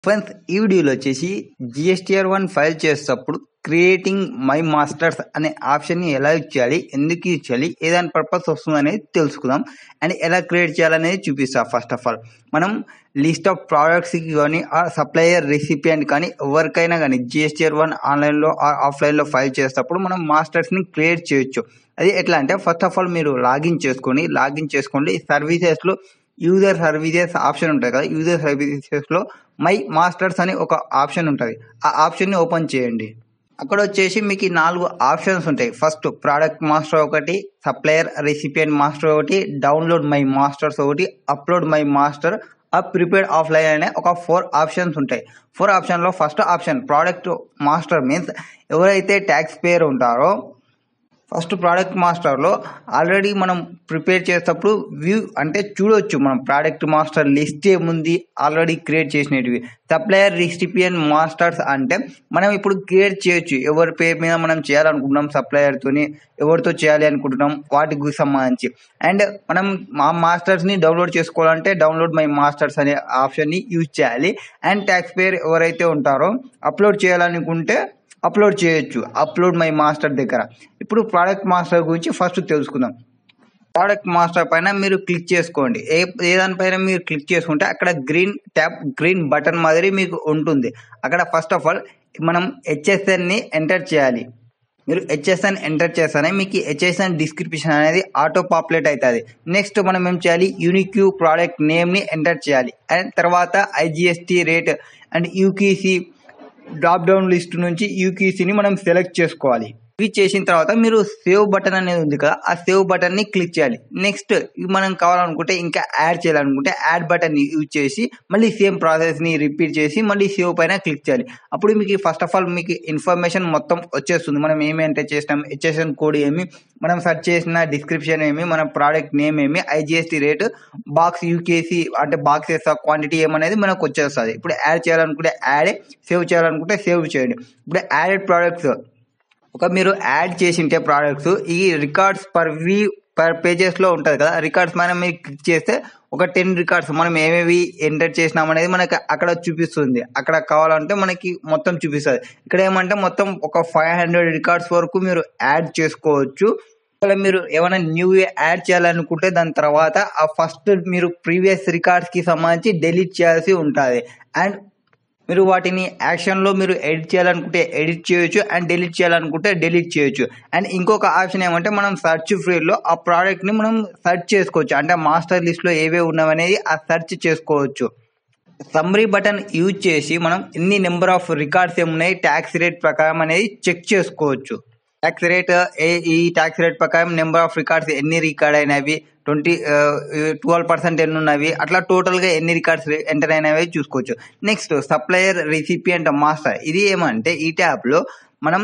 friends ఈ వీడియోలో వచ్చేసి జిఎస్టిఆర్ వన్ ఫైల్ చేసేటప్పుడు క్రియేటింగ్ మై మాస్టర్స్ అనే ఆప్షన్ని ఎలా యూజ్ చేయాలి ఎందుకు యూజ్ చేయాలి ఏదాని పర్పస్ వస్తుంది అనేది తెలుసుకుందాం అండ్ ఎలా క్రియేట్ చేయాలనేది చూపిస్తా ఫస్ట్ ఆఫ్ ఆల్ మనం లిస్ట్ ఆఫ్ ప్రోడక్ట్స్కి కానీ ఆ సప్లయర్ రెసిపియంట్ కానీ ఎవరికైనా కానీ జిఎస్టిఆర్ వన్ ఆన్లైన్లో ఆఫ్లైన్లో ఫైల్ చేసేటప్పుడు మనం మాస్టర్స్ని క్రియేట్ చేయొచ్చు అది ఎట్లా అంటే ఫస్ట్ ఆఫ్ ఆల్ మీరు లాగిన్ చేసుకొని లాగిన్ చేసుకోండి సర్వీసెస్లో యూజర్ సర్వీసెస్ ఆప్షన్ ఉంటుంది కదా యూజర్ సర్వీసెస్లో మై మాస్టర్స్ అని ఒక ఆప్షన్ ఉంటుంది ఆ ఆప్షన్ని ఓపెన్ చేయండి అక్కడ వచ్చేసి మీకు ఈ నాలుగు ఆప్షన్స్ ఉంటాయి ఫస్ట్ ప్రోడక్ట్ మాస్టర్ ఒకటి సప్లయర్ రెసిపియంట్ మాస్టర్ ఒకటి డౌన్లోడ్ మై మాస్టర్స్ ఒకటి upload my master up prepared offline అనే ఒక ఫోర్ ఆప్షన్స్ ఉంటాయి ఫోర్ ఆప్షన్లో first option product master means ఎవరైతే ట్యాక్స్ పేర్ ఉంటారో ఫస్ట్ ప్రోడక్ట్ మాస్టర్లో ఆల్రెడీ మనం ప్రిపేర్ చేసేటప్పుడు వ్యూ అంటే చూడొచ్చు మనం ప్రోడక్ట్ మాస్టర్ లిస్ట్ ఏముంది ఆల్రెడీ క్రియేట్ చేసినవి సప్లయర్ రిసిపియన్ మాస్టర్స్ అంటే మనం ఇప్పుడు క్రియేట్ చేయొచ్చు ఎవరి పేరు మీద మనం చేయాలనుకుంటున్నాం సప్లయర్తోని ఎవరితో చేయాలి అనుకుంటున్నాం వాటికి సంబంధించి అండ్ మనం మా మాస్టర్స్ని డౌన్లోడ్ చేసుకోవాలంటే డౌన్లోడ్ మై మాస్టర్స్ అనే ఆప్షన్ని యూజ్ చేయాలి అండ్ ట్యాక్స్ పేర్ ఎవరైతే ఉంటారో అప్లోడ్ చేయాలనుకుంటే అప్లోడ్ చేయొచ్చు అప్లోడ్ మై మాస్టర్ దగ్గర ఇప్పుడు ప్రోడక్ట్ మాస్టర్ గురించి ఫస్ట్ తెలుసుకుందాం ప్రోడక్ట్ మాస్టర్ పైన మీరు క్లిక్ చేసుకోండి ఏ ఏ దానిపైన మీరు క్లిక్ చేసుకుంటే అక్కడ గ్రీన్ ట్యాప్ గ్రీన్ బటన్ మాదిరి మీకు ఉంటుంది అక్కడ ఫస్ట్ ఆఫ్ ఆల్ మనం హెచ్ఎస్ఎన్ని ఎంటర్ చేయాలి మీరు హెచ్ఎస్ఎన్ ఎంటర్ చేస్తానే మీకు హెచ్ఎస్ఎన్ డిస్క్రిప్షన్ అనేది ఆటో పాపులేట్ అవుతుంది నెక్స్ట్ మనం ఏం చేయాలి యూనిక్యూ ప్రోడక్ట్ నేమ్ని ఎంటర్ చేయాలి అండ్ తర్వాత IGST rate and UQC drop down list నుంచి యూకీసీని మనం సెలెక్ట్ చేసుకోవాలి ఇవి చేసిన తర్వాత మీరు సేవ్ బటన్ అనేది ఉంది కదా ఆ సేవ్ బటన్ ని క్లిక్ చేయాలి నెక్స్ట్ మనం కావాలనుకుంటే ఇంకా యాడ్ చేయాలనుకుంటే యాడ్ బటన్ ని యూజ్ చేసి మళ్ళీ సేమ్ ప్రాసెస్ ని రిపీట్ చేసి మళ్ళీ సేవ్ పైన క్లిక్ చేయాలి అప్పుడు మీకు ఫస్ట్ ఆఫ్ ఆల్ మీకు ఇన్ఫర్మేషన్ మొత్తం వచ్చేస్తుంది మనం ఏమి ఎంటర్ చేసినాం హెచ్ఎస్ఎన్ కోడ్ ఏమి మనం సెర్చ్ చేసిన డిస్క్రిప్షన్ ఏమి మన ప్రోడక్ట్ నేమ్ ఏమి ఐజిఎస్టీ రేట్ బాక్స్ యూకేసీ అంటే బాక్సెస్ క్వాంటిటీ ఏమనేది మనకు వచ్చేస్తుంది ఇప్పుడు యాడ్ చేయాలనుకుంటే యాడ్ సేవ్ చేయాలనుకుంటే సేవ్ చేయండి ఇప్పుడు యాడెడ్ ప్రోడక్ట్స్ ఒక మీరు యాడ్ చేసింటే ప్రోడక్ట్స్ ఈ రికార్డ్స్ పర్ వీ పర్ పేజెస్లో ఉంటుంది కదా రికార్డ్స్ మనం మీరు క్లిక్ చేస్తే ఒక టెన్ రికార్డ్స్ మనం ఏమేమి ఎంటర్ చేసినాం అనేది మనకి అక్కడ చూపిస్తుంది అక్కడ కావాలంటే మనకి మొత్తం చూపిస్తుంది ఇక్కడ ఏమంటే మొత్తం ఒక ఫైవ్ హండ్రెడ్ రికార్డ్స్ వరకు మీరు యాడ్ చేసుకోవచ్చు ఒకవేళ మీరు ఏమైనా న్యూ యాడ్ చేయాలనుకుంటే దాని తర్వాత ఆ ఫస్ట్ మీరు ప్రీవియస్ రికార్డ్స్కి సంబంధించి డెలీట్ చేయాల్సి ఉంటుంది అండ్ మీరు వాటిని యాక్షన్లో మీరు ఎడిట్ చేయాలనుకుంటే ఎడిట్ చేయొచ్చు అండ్ డెలీట్ చేయాలనుకుంటే డెలీట్ చేయొచ్చు అండ్ ఇంకొక ఆప్షన్ ఏమంటే మనం సర్చ్ ఫ్రీలో ఆ ప్రోడక్ట్ని మనం సెర్చ్ చేసుకోవచ్చు అంటే మాస్టర్ లిస్ట్లో ఏవే ఉన్నవనేది ఆ సెర్చ్ చేసుకోవచ్చు సమ్మరీ బటన్ యూజ్ చేసి మనం ఎన్ని నెంబర్ ఆఫ్ రికార్డ్స్ ఏమున్నాయి ట్యాక్స్ రేట్ ప్రకారం అనేది చెక్ చేసుకోవచ్చు ట్యాక్స్ రేట్ ఏ ఈ ట్యాక్స్ రేట్ ప్రకారం నెంబర్ ఆఫ్ రికార్డ్స్ ఎన్ని రికార్డ్ అయినవి ట్వంటీ ట్వెల్వ్ పర్సెంట్ ఎన్ని ఉన్నవి అట్లా టోటల్గా ఎన్ని రికార్డ్స్ ఎంటర్ అయినవి చూసుకోవచ్చు నెక్స్ట్ సప్లయర్ రిసిపియంట్ మాస్టర్ ఇది ఏమంటే ఈ ట్యాబ్లో మనం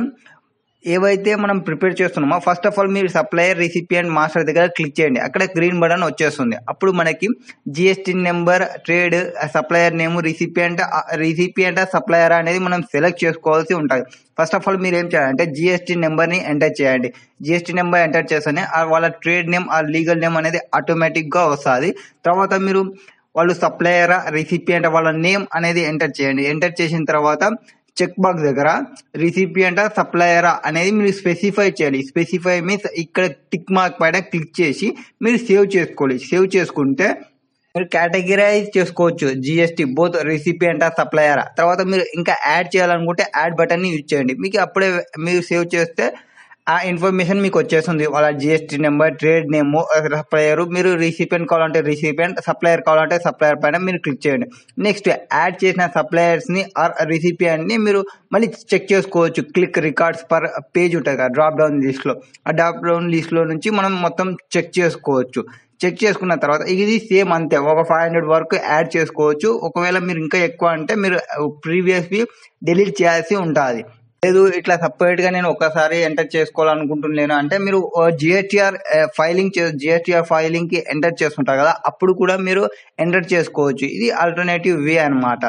ఏవైతే మనం ప్రిపేర్ చేస్తున్నామో ఫస్ట్ ఆఫ్ ఆల్ మీరు సప్లయర్ రిసిపియంట్ మాస్టర్ దగ్గర క్లిక్ చేయండి అక్కడ గ్రీన్ బటన్ వచ్చేస్తుంది అప్పుడు మనకి GST number trade supplier name recipient recipient supplier అనేది మనం సెలెక్ట్ చేసుకోవాల్సి ఉంటుంది ఫస్ట్ ఆఫ్ ఆల్ మీరు ఏం చేయాలంటే జిఎస్టీ నెంబర్ని ఎంటర్ చేయండి జిఎస్టీ నెంబర్ ఎంటర్ చేస్తేనే వాళ్ళ ట్రేడ్ నేమ్ ఆ లీగల్ నేమ్ అనేది ఆటోమేటిక్గా వస్తుంది తర్వాత మీరు వాళ్ళు సప్లయర్ రిసిపియంట్ వాళ్ళ నేమ్ అనేది ఎంటర్ చేయండి ఎంటర్ చేసిన తర్వాత చెక్ బాక్స్ దగ్గర రిసిపియంట్ సప్లయరా అనేది మీరు స్పెసిఫై చేయాలి స్పెసిఫై మీన్స్ ఇక్కడ టిక్ మార్క్ పైన క్లిక్ చేసి మీరు సేవ్ చేసుకోవాలి సేవ్ చేసుకుంటే మీరు కేటగిరైజ్ చేసుకోవచ్చు జిఎస్టీ బోత్ రిసిపియంట్ సప్లయరా తర్వాత మీరు ఇంకా యాడ్ చేయాలనుకుంటే యాడ్ బటన్ని యూజ్ చేయండి మీకు అప్పుడే మీరు సేవ్ చేస్తే ఆ ఇన్ఫర్మేషన్ మీకు వచ్చేస్తుంది వాళ్ళ GST number trade name supplier మీరు రిసిపియంట్ కావాలంటే రిసిపియంట్ సప్లయర్ కావాలంటే సప్లయర్ పైన మీరు క్లిక్ చేయండి నెక్స్ట్ యాడ్ చేసిన సప్లయర్స్ని ఆర్ రిసిపియంట్ని మీరు మళ్ళీ చెక్ చేసుకోవచ్చు క్లిక్ రికార్డ్స్ పర్ పేజ్ ఉంటుంది కదా డ్రాప్ డౌన్ లిస్ట్లో ఆ డ్రాప్ డౌన్ లిస్ట్లో నుంచి మనం మొత్తం చెక్ చేసుకోవచ్చు చెక్ చేసుకున్న తర్వాత ఇది సేమ్ అంతే ఒక ఫైవ్ హండ్రెడ్ వరకు యాడ్ చేసుకోవచ్చు ఒకవేళ మీరు ఇంకా ఎక్కువ అంటే మీరు ప్రీవియస్వి డిలీట్ చేయాల్సి ఉంటుంది లేదు ఇట్లా సపరేట్ గా నేను ఒకసారి ఎంటర్ చేసుకోవాలనుకుంటున్నాను అంటే మీరు జిఎస్టిఆర్ ఫైలింగ్ జిఎస్టిఆర్ ఫైలింగ్ కి ఎంటర్ చేసుకుంటారు కదా అప్పుడు కూడా మీరు ఎంటర్ చేసుకోవచ్చు ఇది ఆల్టర్నేటివ్ వే అనమాట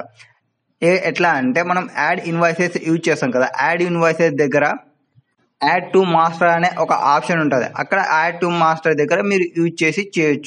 ఏ ఎట్లా అంటే మనం యాడ్ ఇన్వాయిసెస్ యూజ్ చేస్తాం కదా యాడ్ ఇన్వాయిసెస్ దగ్గర యాడ్ టు మాస్టర్ అనే ఒక ఆప్షన్ ఉంటుంది అక్కడ యాడ్ టు మాస్టర్ దగ్గర మీరు యూజ్ చేసి చేయొచ్చు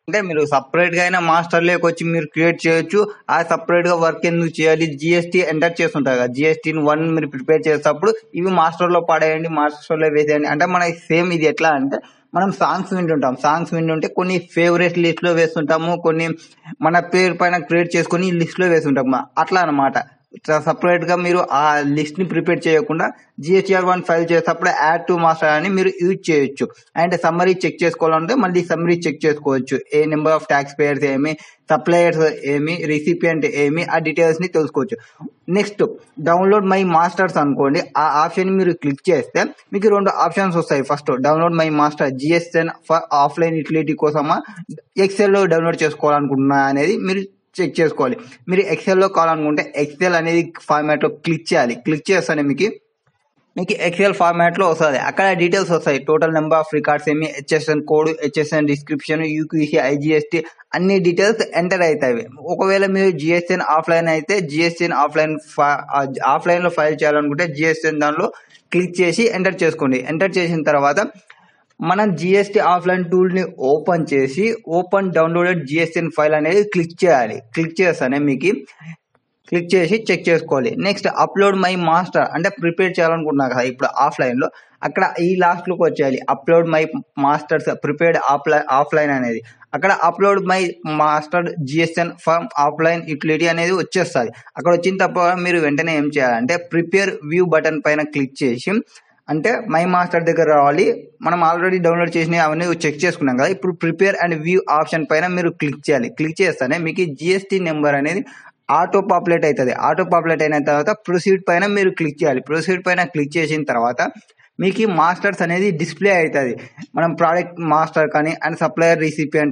అంటే మీరు సపరేట్ గా అయినా మాస్టర్ లేక వచ్చి మీరు క్రియేట్ చేయొచ్చు ఆ సపరేట్ గా వర్క్ ఎందుకు చేయాలి జిఎస్టీ ఎంటర్ చేస్తుంటారు కదా జిఎస్టీ వన్ మీరు ప్రిపేర్ చేసేటప్పుడు ఇవి మాస్టర్ లో పడేయండి మాస్టర్ లో వేసేయండి అంటే మనకి సేమ్ ఇది ఎట్లా అంటే మనం సాంగ్స్ వింటుంటాం సాంగ్స్ వింటుంటే కొన్ని ఫేవరెట్ లిస్ట్ లో వేస్తుంటాము కొన్ని మన పేరు పైన క్రియేట్ చేసుకొని లిస్ట్ లో వేస్తుంటాము అట్లా అనమాట సపరేట్ గా మీరు ఆ లిస్ట్ ని ప్రిపేర్ చేయకుండా జిఎస్టీఆర్ వన్ ఫైల్ చేసేటప్పుడు యాడ్ టు మాస్టర్ అని మీరు యూజ్ చేయొచ్చు అండ్ సమ్మరీ చెక్ చేసుకోవాలంటే మళ్ళీ సమ్మరీ చెక్ చేసుకోవచ్చు ఏ నెంబర్ ఆఫ్ ట్యాక్స్ పేయర్స్ ఏమి సప్లయర్స్ ఏమి రిసిపియంట్ ఏమి ఆ డీటెయిల్స్ ని తెలుసుకోవచ్చు నెక్స్ట్ డౌన్లోడ్ మై మాస్టర్స్ అనుకోండి ఆ ఆప్షన్ మీరు క్లిక్ చేస్తే మీకు రెండు ఆప్షన్స్ వస్తాయి first download my master JSON for offline utility కోసమా ఎక్సెల్ లో డౌన్లోడ్ చేసుకోవాలనుకుంటున్నా అనేది మీరు చెక్ చేసుకోవాలి మీరు ఎక్సెల్ లో కావాలనుకుంటే ఎక్సెల్ అనేది ఫార్మాట్ లో క్లిక్ చేయాలి క్లిక్ చేస్తేనే మీకు మీకు ఎక్సెల్ ఫార్మాట్ లో వస్తుంది అక్కడ డీటెయిల్స్ వస్తాయి టోటల్ నెంబర్ ఆఫ్ రికార్డ్స్ ఏమి HSN code HSN description UQC IGST అన్ని డీటెయిల్స్ ఎంటర్ అవుతాయి ఒకవేళ మీరు జిఎస్ఎన్ ఆఫ్లైన్ అయితే జిఎస్ఎన్ ఆఫ్లైన్ ఆఫ్లైన్ లో ఫైల్ చేయాలనుకుంటే జిఎస్ఎన్ దానిలో క్లిక్ చేసి ఎంటర్ చేసుకోండి ఎంటర్ చేసిన తర్వాత మనం జిఎస్టీ ఆఫ్లైన్ టూల్ ని ఓపెన్ చేసి ఓపెన్ డౌన్లోడెడ్ జిఎస్ఎన్ ఫైల్ అనేది క్లిక్ చేయాలి క్లిక్ చేస్తానే మీకు క్లిక్ చేసి చెక్ చేసుకోవాలి నెక్స్ట్ అప్లోడ్ మై మాస్టర్ అంటే ప్రిపేర్ చేయాలనుకుంటున్నా కదా ఇప్పుడు ఆఫ్లైన్ లో అక్కడ ఈ లాస్ట్ లోకి వచ్చేయాలి upload my masters prepared offline offline అనేది అక్కడ upload my master JSON from offline utility అనేది వచ్చేస్తుంది అక్కడ వచ్చిన తప్ప మీరు వెంటనే ఏం చేయాలంటే ప్రిపేర్ వ్యూ బటన్ పైన క్లిక్ చేసి అంటే మై మాస్టర్ దగ్గర రావాలి మనం ఆల్రెడీ డౌన్లోడ్ చేసిన అవన్నీ చెక్ చేసుకున్నాం కదా ఇప్పుడు ప్రిపేర్ అండ్ వ్యూ ఆప్షన్ పైన మీరు క్లిక్ చేయాలి క్లిక్ చేస్తేనే మీకు జిఎస్టీ నెంబర్ అనేది ఆటో పాపులేట్ అవుతుంది ఆటో పాపులేట్ అయిన తర్వాత ప్రొసీడ్ పైన మీరు క్లిక్ చేయాలి ప్రొసీడ్ పైన క్లిక్ చేసిన తర్వాత మీకు మాస్టర్స్ అనేది డిస్ప్లే అవుతుంది మనం ప్రోడక్ట్ మాస్టర్ కానీ and supplier recipient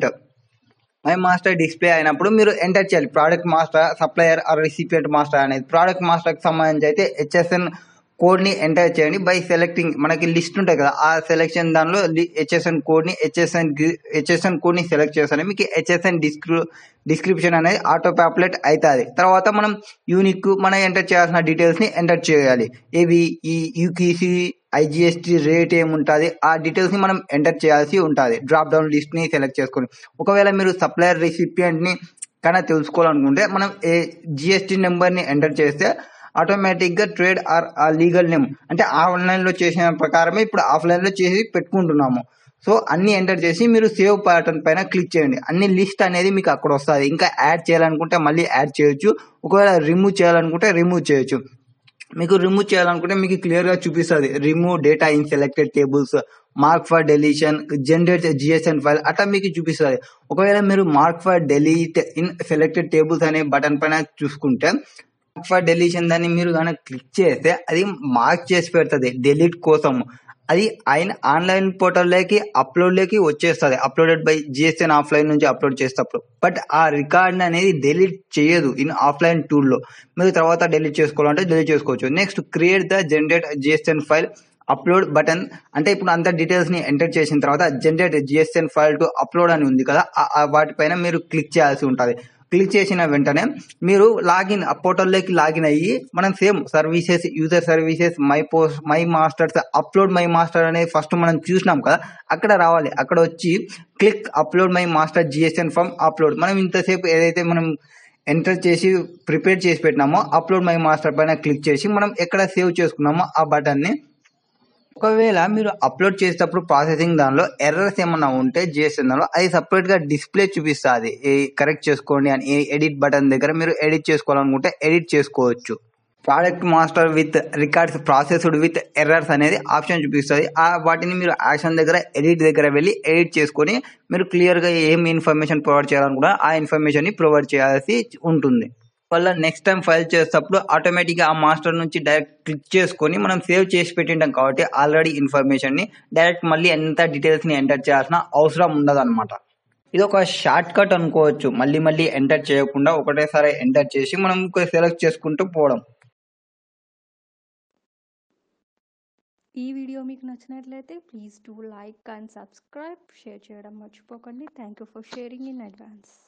my master display అయినప్పుడు మీరు ఎంటర్ చేయాలి product master supplier or recipient master అనేది ప్రోడక్ట్ మాస్టర్ కి సంబంధించి అయితే హెచ్ఎస్ఎన్ కోడ్ ని ఎంటర్ చేయండి బై సెలెక్టింగ్ మనకి లిస్ట్ ఉంటాయి కదా ఆ సెలెక్షన్ దానిలో హెచ్ఎస్ఎన్ కోడ్ ని హెచ్ఎస్ఎన్ హెచ్ఎస్ఎన్ కోడ్ ని సెలెక్ట్ చేస్తాను మీకు హెచ్ఎస్ఎన్ డిస్క్రి డిస్క్రిప్షన్ అనేది ఆటో పాపులేట్ అవుతుంది తర్వాత మనం యూనిక్ మనం ఎంటర్ చేయాల్సిన డీటెయిల్స్ ని ఎంటర్ చేయాలి ఏవి ఈ యూకీసీ ఐజిఎస్టీ రేట్ ఏముంటుంది ఆ డీటెయిల్స్ ని మనం ఎంటర్ చేయాల్సి ఉంటుంది డ్రాప్ డౌన్ లిస్ట్ ని సెలెక్ట్ చేసుకొని ఒకవేళ మీరు సప్లయర్ రిసిపియంట్ ని కన్నా తెలుసుకోవాలనుకుంటే మనం ఏ జిఎస్టీ నెంబర్ ని ఎంటర్ చేస్తే ఆటోమేటిక్ గా ట్రేడ్ ఆర్ లీగల్ నేమ్ అంటే ఆన్లైన్ లో చేసిన ప్రకారమే ఇప్పుడు ఆఫ్లైన్ లో చేసి పెట్టుకుంటున్నాము సో అన్ని ఎంటర్ చేసి మీరు సేవ్ బటన్ పైన క్లిక్ చేయండి అన్ని లిస్ట్ అనేది మీకు అక్కడ వస్తుంది ఇంకా యాడ్ చేయాలనుకుంటే మళ్ళీ యాడ్ చేయొచ్చు ఒకవేళ రిమూవ్ చేయాలనుకుంటే రిమూవ్ చేయొచ్చు మీకు రిమూవ్ చేయాలనుకుంటే మీకు క్లియర్ గా చూపిస్తుంది remove data in selected tables mark for deletion generate JSON file అట్లా మీకు చూపిస్తుంది ఒకవేళ మీరు mark for delete in selected tables అనే బటన్ పైన చూసుకుంటే ఫర్ డెలీషన్ దాన్ని మీరు కనుక క్లిక్ చేస్తే అది మార్క్ చేసి పెడుతుంది డెలీట్ కోసం అది ఆయన ఆన్లైన్ పోర్టల్లోకి అప్లోడ్లోకి వచ్చేస్తుంది అప్లోడెడ్ బై జిఎస్ఎన్ ఆఫ్లైన్ నుంచి అప్లోడ్ చేసేటప్పుడు బట్ ఆ రికార్డ్ అనేది డెలీట్ చేయదు ఇన్ ఆఫ్లైన్ టూల్లో మీరు తర్వాత డెలీట్ చేసుకోవాలంటే డెలీట్ చేసుకోవచ్చు next create the generate JSON file upload button అంటే ఇప్పుడు అంత డీటెయిల్స్ ని ఎంటర్ చేసిన తర్వాత generate JSON file to upload అని ఉంది కదా వాటిపైన మీరు క్లిక్ చేయాల్సి ఉంటుంది క్లిక్ చేసిన వెంటనే మీరు లాగిన్ ఆ పోర్టల్లోకి లాగిన్ అయ్యి మనం same services user services my post my masters upload my master అనేది ఫస్ట్ మనం చూసినాం కదా అక్కడ రావాలి అక్కడ వచ్చి click upload my master GSN form upload మనం ఇంతసేపు ఏదైతే మనం ఎంటర్ చేసి ప్రిపేర్ చేసి పెట్టినామో అప్లోడ్ మై మాస్టర్ పైన క్లిక్ చేసి మనం ఎక్కడ సేవ్ చేసుకున్నామో ఆ బటన్ ని ఒకవేళ మీరు అప్లోడ్ చేసేటప్పుడు ప్రాసెసింగ్ దానిలో ఎర్రర్స్ ఏమన్నా ఉంటే జిఎస్ఎన్ దానిలో అది సపరేట్ గా డిస్ప్లే చూపిస్తుంది కరెక్ట్ చేసుకోండి అని ఎడిట్ బటన్ దగ్గర మీరు ఎడిట్ చేసుకోవాలనుకుంటే ఎడిట్ చేసుకోవచ్చు product master with records processed with errors అనేది ఆప్షన్ చూపిస్తుంది ఆ వాటిని మీరు యాక్షన్ దగ్గర ఎడిట్ దగ్గర వెళ్ళి ఎడిట్ చేసుకొని మీరు క్లియర్ గా ఏం ఇన్ఫర్మేషన్ ప్రొవైడ్ చేయాలనుకుంటే ఆ ఇన్ఫర్మేషన్ ని ప్రొవైడ్ చేయాల్సి ఉంటుంది వల్ల నెక్స్ట్ టైం ఫైల్ చేసేటప్పుడు ఆటోమేటిక్గా ఆ మాస్టర్ నుంచి డైరెక్ట్ క్లిక్ చేసుకొని మనం సేవ్ చేసి పెట్టింటాం కాబట్టి ఆల్రెడీ ఇన్ఫర్మేషన్ ని డైరెక్ట్ మళ్ళీ ఎంత డీటెయిల్స్ ని ఎంటర్ చేయాల్సిన అవసరం ఉండదు అనమాట ఇది ఒక షార్ట్ కట్ అనుకోవచ్చు మళ్ళీ మళ్ళీ ఎంటర్ చేయకుండా ఒకటేసారి ఎంటర్ చేసి మనం సెలెక్ట్ చేసుకుంటూ పోవడం ఈ వీడియో మీకు నచ్చినట్లయితే please do like and subscribe share చేయడం మర్చిపోకండి thank you for sharing in advance